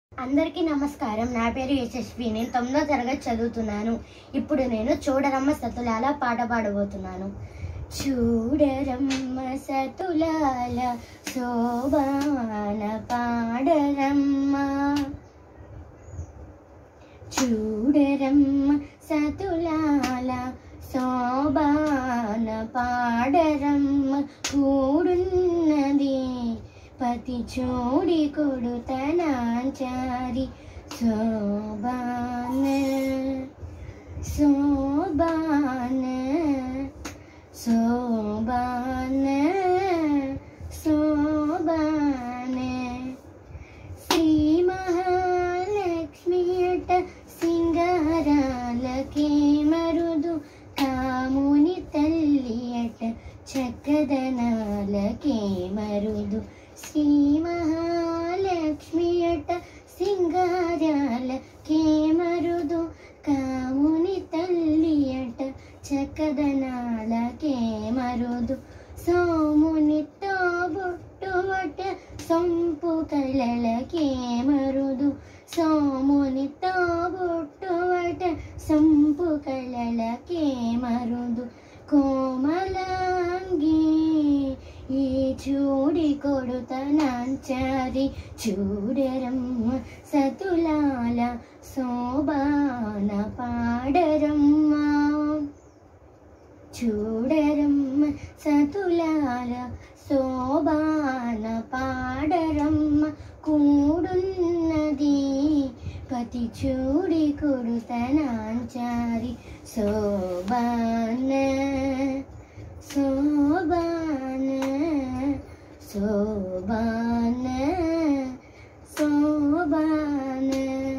అందరికీ నమస్కారం నా పేరు యశస్వి నేను తొమ్మిదో తరగతి చదువుతున్నాను ఇప్పుడు నేను చూడరమ్మ సతులాల పాట పాడబోతున్నాను చూడరమ్మ సతులాల శోభాన పాడరమ్మ చూడరమ్మ సతులాల శోభాన పాడరమ్మ కూడున్నది పతి చూడి కొడుతనాచారి శోభాన శోభాన శోభాన శోభాన శ్రీ మహాలక్ష్మియట సింగారాలకే మరుదు కాముని తల్లియట చక్కదనాలకే మరుదు శ్రీ మహాలక్ష్మియట సింగారాలకే మరుదు కాముని తల్లియట చక్కదనాలకే మరుదు సోమునితో బొట్టువట సొంపు కళలకే మరుదు సోమునితో బొట్టువట సొంపు కళలకే మరుదు కోమలాంగి ఈ చూడి కొడుతనాంచారి చూడరమ్మ సతులాల శోభాన పాడరమ్మ చూడరమ్మ సతులాల శోభాన పాడరమ్మ కూడున్నది పతి చూడి కొడుతనాంచారి శోభాన శోభాన శోభాన శోభాన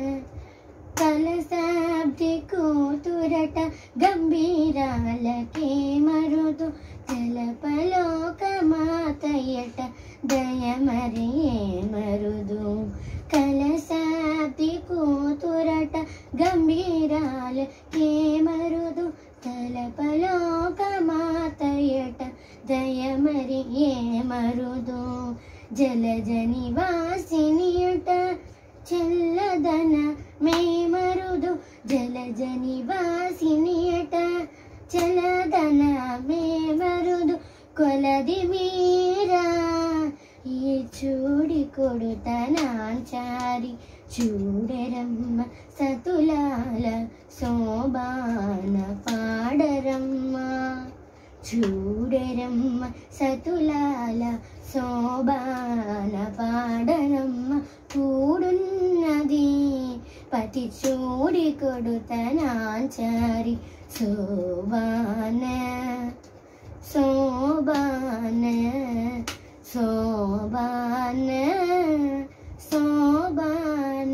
కలశాబ్ది కూతురట గంభీరాలకే మరుదు తలపలోక మాతయట దయమరియే మరుదు కలశాబ్ది కూతురట గంభీరాలకే మరుదు తలపలోక మాతయట దయమరియే మరుదు జలజని వాసినియట చల్లదన మే మరుదు జలజని వాసినియట చల్లదన మే మరుదు కొలది మీరా ఈ చూడి కొడుతనాచారి చూడరమ్మ సతులాల శోభాన పాడరమ్మ చూడరమ్మ సతులాల శోభాన పాడరమ్మ కూడున్నది పతి చూడి కొడుతనాచారి శోభాన శోభాన శోభాన శోభాన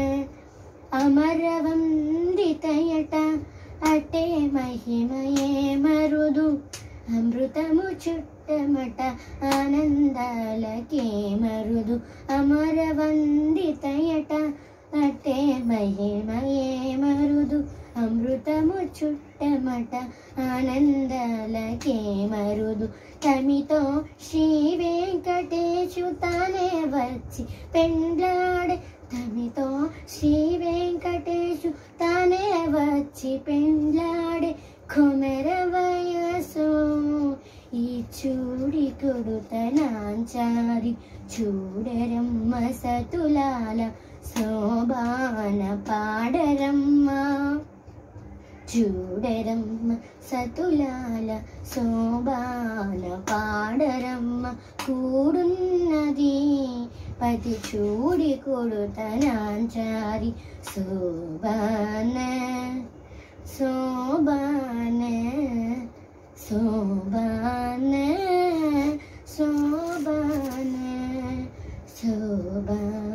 అమరవందితయట అటే మహిమయే మరుదు అమృతము చుట్టమట ఆనందాలకే మరుదు అమరవందితయట అటే మహిమయే మరుదు అమృతము చుట్టమట ఆనందాలకే మరుదు తమితో శ్రీ వెంకటేశు తానే వచ్చి పెండ్లాడే తమితో శ్రీ వెంకటేశు తానే వచ్చి పెండ్లాడే కొమెర వయసు ఈ చూడి కొడుతనాంచారి చూడరమ్మ సతులాల శోభాన పాడరమ్మ చూడరమ్మ సతులాల శోభాన పాడరమ్మ కూడున్నది పతి చూడి కొడుతనాంచారి శోభాన శోభాన శోభాన శోభాన శోభాన